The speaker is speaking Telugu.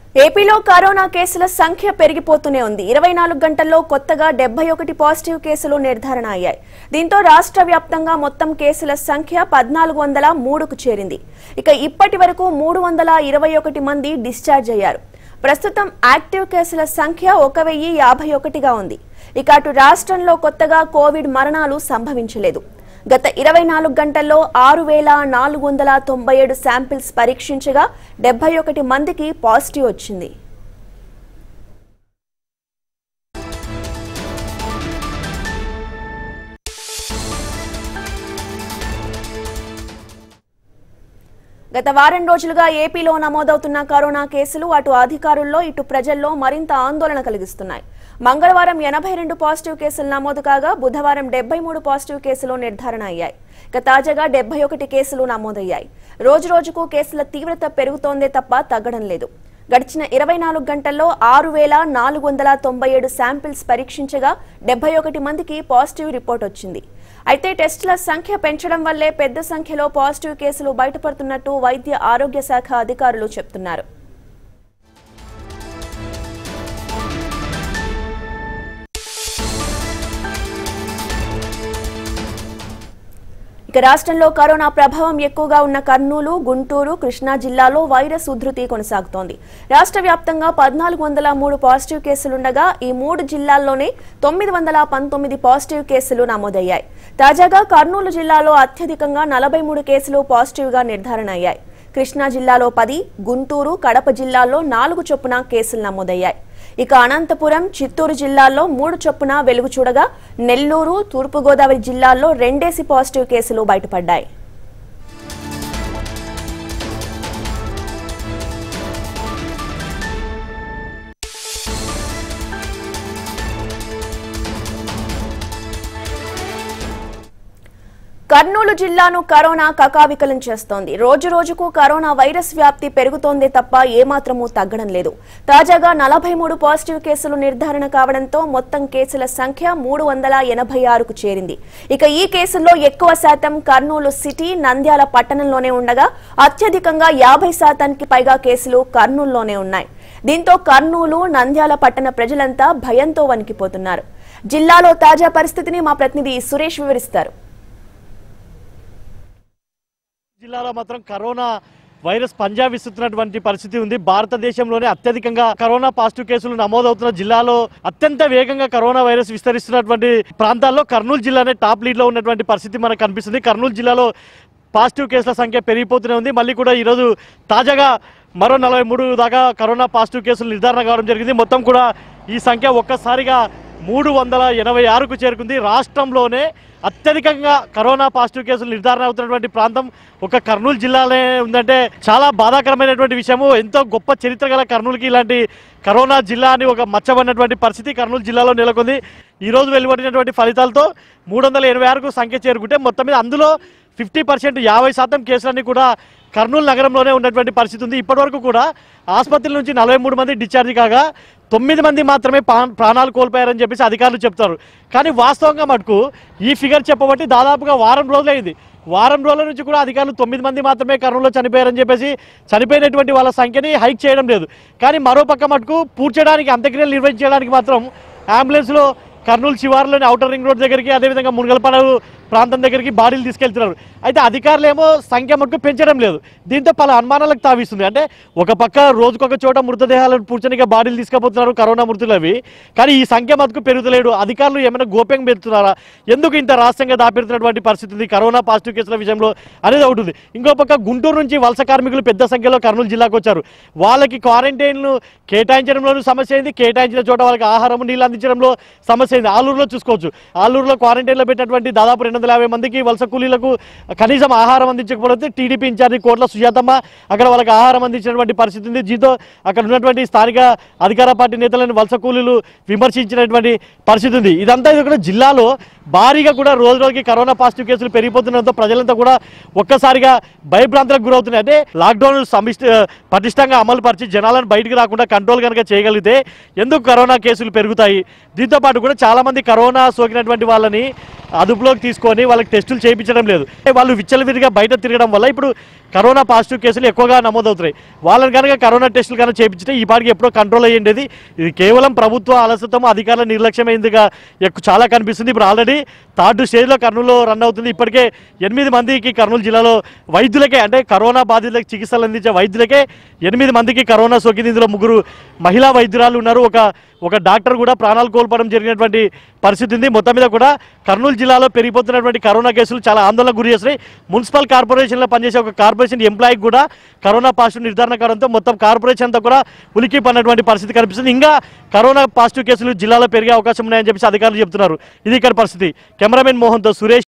ఏపీలో కరోనా కేసుల సంఖ్య పెరిగిపోతూనే ఉంది ఇరవై నాలుగు గంటల్లో కొత్తగా డెబ్బై ఒకటి పాజిటివ్ కేసులు నిర్ధారణ అయ్యాయి దీంతో రాష్ట్ర వ్యాప్తంగా మొత్తం కేసుల సంఖ్య పద్నాలుగు వందల మూడుకు చేరింది ఇక ఇప్పటి వరకు మూడు వందల ఇరవై ఒకటి మంది డిశ్చార్జ్ అయ్యారు ప్రస్తుతం యాక్టివ్ కేసుల సంఖ్య ఒక వెయ్యి యాభై ఒకటిగా ఉంది ఇక అటు రాష్ట్రంలో కొత్తగా కోవిడ్ మరణాలు సంభవించలేదు గత ఇరవై నాలుగు గంటల్లో ఆరు వేల నాలుగు వందల తొంభై ఏడు శాంపిల్స్ పరీక్షించగా డెబ్బై ఒకటి మందికి పాజిటివ్ వచ్చింది గత వారం రోజులుగా ఏపీలో నమోదవుతున్న కరోనా కేసులు అటు అధికారుల్లో ఇటు ప్రజల్లో మరింత ఆందోళన కలిగిస్తున్నాయి మంగళవారం ఎనభై రెండు పాజిటివ్ కేసులు నమోదు కాగా బుధవారం డెబ్బై మూడు పాజిటివ్ కేసులు నిర్ధారణ అయ్యాయి ఇక తాజాగా డెబ్బై ఒకటి కేసులు నమోదయ్యాయి రోజు రోజుకు కేసుల తీవ్రత పెరుగుతోందే తప్ప తగ్గడం లేదు గడిచిన ఇరవై నాలుగు గంటల్లో ఆరు వేల నాలుగు వందల తొంభై ఏడు శాంపిల్స్ పరీక్షించగా డెబ్బై ఒకటి మందికి పాజిటివ్ రిపోర్ట్ వచ్చింది అయితే టెస్టుల సంఖ్య పెంచడం వల్లే పెద్ద సంఖ్యలో పాజిటివ్ కేసులు బయటపడుతున్నట్టు వైద్య ఆరోగ్య శాఖ అధికారులు చెప్తున్నారు ఇక రాష్ట్రంలో కరోనా ప్రభావం ఎక్కువగా ఉన్న కర్నూలు గుంటూరు కృష్ణా జిల్లాలో వైరస్ ఉధృతి కొనసాగుతోంది రాష్ట్ర వ్యాప్తంగా పద్నాలుగు వందల మూడు పాజిటివ్ కేసులుండగా ఈ మూడు జిల్లాల్లోనే తొమ్మిది వందల పంతొమ్మిది పాజిటివ్ కేసులు నమోదయ్యాయి తాజాగా కర్నూలు జిల్లాలో అత్యధికంగా నలభై మూడు కేసులు పాజిటివ్గా నిర్ధారణ అయ్యాయి కృష్ణా జిల్లాలో పది గుంటూరు కడప జిల్లాల్లో నాలుగు చొప్పున కేసులు నమోదయ్యాయి ఇక అనంతపురం చిత్తూరు జిల్లాల్లో మూడు చొప్పున వెలుగు చూడగా నెల్లూరు తూర్పుగోదావరి జిల్లాల్లో రెండేసి పాజిటివ్ కేసులు బయటపడ్డాయి కర్నూలు జిల్లాను కరోనా కకావికలం చేస్తోంది రోజు రోజుకు కరోనా వైరస్ వ్యాప్తి పెరుగుతోందే తప్ప ఏమాత్రమూ తగ్గడం లేదు తాజాగా నలభై మూడు పాజిటివ్ కేసులు నిర్ధారణ కావడంతో మొత్తం కేసుల సంఖ్య మూడు వందల ఎనభై ఆరుకు చేరింది ఇక ఈ కేసుల్లో ఎక్కువ శాతం కర్నూలు సిటీ నంద్యాల పట్టణంలోనే ఉండగా అత్యధికంగా యాభై శాతానికి పైగా కేసులు కర్నూలులోనే ఉన్నాయి దీంతో కర్నూలు నంద్యాల పట్టణ ప్రజలంతా భయంతో వణికిపోతున్నారు జిల్లాలో తాజా పరిస్థితిని మా ప్రతినిధి సురేష్ వివరిస్తారు జిల్లాలో మాత్రం కరోనా వైరస్ పంజాబ్ విస్తున్నటువంటి పరిస్థితి ఉంది భారతదేశంలోనే అత్యధికంగా కరోనా పాజిటివ్ కేసులు నమోదవుతున్న జిల్లాలో అత్యంత వేగంగా కరోనా వైరస్ విస్తరిస్తున్నటువంటి ప్రాంతాల్లో కర్నూలు జిల్లానే టాప్ లీడ్ లో ఉన్నటువంటి పరిస్థితి మనకు కనిపిస్తుంది కర్నూలు జిల్లాలో పాజిటివ్ కేసుల సంఖ్య పెరిగిపోతూనే ఉంది మళ్ళీ కూడా ఈరోజు తాజాగా మరో నలభై మూడు దాకా కరోనా పాజిటివ్ కేసులు నిర్ధారణ కావడం జరిగింది మొత్తం కూడా ఈ సంఖ్య ఒక్కసారిగా మూడు వందల ఎనభై ఆరుకు చేరుకుంది రాష్ట్రంలోనే అత్యధికంగా కరోనా పాజిటివ్ కేసులు నిర్ధారణ అవుతున్నటువంటి ప్రాంతం ఒక కర్నూలు జిల్లాలోనే ఉందంటే చాలా బాధాకరమైనటువంటి విషయము ఎంతో గొప్ప చరిత్ర గల కర్నూలుకి ఇలాంటి కరోనా జిల్లా అని ఒక మచ్చబడినటువంటి పరిస్థితి కర్నూలు జిల్లాలో నెలకొంది ఈ రోజు వెలువడినటువంటి ఫలితాలతో మూడు వందల ఎనభై ఆరుకు సంఖ్య చేరుకుంటే మొత్తం మీద అందులో ఫిఫ్టీ పర్సెంట్ యాభై శాతం కేసులన్నీ కూడా కర్నూలు నగరంలోనే ఉన్నటువంటి పరిస్థితి ఉంది ఇప్పటివరకు కూడా ఆసుపత్రుల నుంచి నలభై మూడు మంది డిశ్చార్జ్ కాగా తొమ్మిది మంది మాత్రమే పా- ప్రాణాలు కోల్పోయారని చెప్పేసి అధికారులు చెప్తారు కానీ వాస్తవంగా మటుకు ఈ ఫిగర్ చెప్పబట్టి దాదాపుగా వారం రోజులైంది వారం రోజుల నుంచి కూడా అధికారులు తొమ్మిది మంది మాత్రమే కర్నూలులో చనిపోయారని చెప్పేసి చనిపోయినటువంటి వాళ్ళ సంఖ్యని హైక్ చేయడం లేదు కానీ మరో పక్క మటుకు పూడ్చడానికి అంత్యక్రియలు నిర్వహించడానికి మాత్రం అంబులెన్స్లో కర్నూలు శివారులోని ఔటర్ రింగ్ రోడ్ దగ్గరికి అదేవిధంగా మునగలపాడు ప్రాంతం దగ్గరికి బాడీలు తీసుకెళ్తున్నారు అయితే అధికారులు ఏమో సంఖ్య మటుకు పెంచడం లేదు దీంతో పలు అనుమానాలకు తావిస్తుంది అంటే ఒక పక్క రోజుకొక చోట మృతదేహాలను పూడ్చనిగా బాడీలు తీసుకుపోతున్నారు కరోనా మృతులు అవి కానీ ఈ సంఖ్య మటుకు పెరుగుతలేడు అధికారులు ఏమైనా గోప్యంగా పెడుతున్నారా ఎందుకు ఇంత రహస్యంగా దాపెడుతున్నటువంటి పరిస్థితి ఉంది కరోనా పాజిటివ్ కేసుల విషయంలో అనేది ఒకటి ఉంది ఇంకో పక్క గుంటూరు నుంచి వలస కార్మికులు పెద్ద సంఖ్యలో కర్నూలు జిల్లాకు వచ్చారు వాళ్ళకి క్వారంటైన్లు కేటాయించడంలోనూ సమస్య అయింది కేటాయించిన చోట వాళ్ళకి ఆహారం నీళ్ళు అందించడంలో సమస్య అయింది ఆలూరులో చూసుకోవచ్చు ఆలూరులో క్వారంటైన్లో పెట్టినటువంటి దాదాపు రెండు వందల యాభై మందికి వలస కూలీలకు కనీసం ఆహారం అందించకపోతే టీడీపీ ఇన్ఛార్జి కోట్ల సుజాతమ్మ అక్కడ వాళ్ళకి ఆహారం అందించినటువంటి పరిస్థితి ఉంది దీంతో అక్కడ ఉన్నటువంటి స్థానిక అధికార పార్టీ నేతలను వలస కూలీలు విమర్శించినటువంటి పరిస్థితి ఉంది ఇదంతా ఇది కూడా జిల్లాలో భారీగా కూడా రోజు రోజుకి కరోనా పాజిటివ్ కేసులు పెరిగిపోతుండడంతో ప్రజలంతా కూడా ఒక్కసారిగా భయభ్రాంతులకు గురవుతున్నాయి అంటే లాక్డౌన్ సమిష్టి పటిష్టంగా అమలు పరిచి జనాలను బయటికి రాకుండా కంట్రోల్ కనుక చేయగలిగితే ఎందుకు కరోనా కేసులు పెరుగుతాయి దీంతో పాటు కూడా చాలా మంది కరోనా సోకినటువంటి వాళ్ళని అదుపులోకి తీసుకోవాలి పెట్టుకొని వాళ్ళకి టెస్టులు చేయించడం లేదు వాళ్ళు విచ్చలవిడిగా బయట తిరగడం వల్ల ఇప్పుడు కరోనా పాజిటివ్ కేసులు ఎక్కువగా నమోదవుతున్నాయి వాళ్ళని కనుక కరోనా టెస్టులు కనుక చేయించితే ఈ పాటికి ఎప్పుడో కంట్రోల్ అయ్యేది ఇది కేవలం ప్రభుత్వ అలసత్వం అధికారుల నిర్లక్ష్యమైందిగా ఎక్కువ చాలా కనిపిస్తుంది ఇప్పుడు ఆల్రెడీ థర్డ్ స్టేజ్లో కర్నూలులో రన్ అవుతుంది ఇప్పటికే ఎనిమిది మందికి కర్నూలు జిల్లాలో వైద్యులకే అంటే కరోనా బాధితులకు చికిత్సలు అందించే వైద్యులకే ఎనిమిది మందికి కరోనా సోకింది ఇందులో ముగ్గురు మహిళా వైద్యురాలు ఉన్నారు ఒక ఒక డాక్టర్ కూడా ప్రాణాలు కోల్పోవడం జరిగినటువంటి పరిస్థితి ఉంది మొత్తం మీద కూడా కర్నూలు జిల్లాలో పెరిగిపోతున్నటువంటి కరోనా కేసులు చాలా ఆందోళన గురి చేస్తున్నాయి మున్సిపల్ కార్పొరేషన్లో పనిచేసే ఒక కార్పొరేషన్ ఎంప్లాయీకి కూడా కరోనా పాజిటివ్ నిర్ధారణ కావడంతో మొత్తం కార్పొరేషన్ అంతా కూడా ఉలికి పడినటువంటి పరిస్థితి కనిపిస్తుంది ఇంకా కరోనా పాజిటివ్ కేసులు జిల్లాలో పెరిగే అవకాశం ఉన్నాయని చెప్పేసి అధికారులు చెప్తున్నారు ఇది ఇక్కడ పరిస్థితి కెమెరామెన్ మోహన్తో సురేష్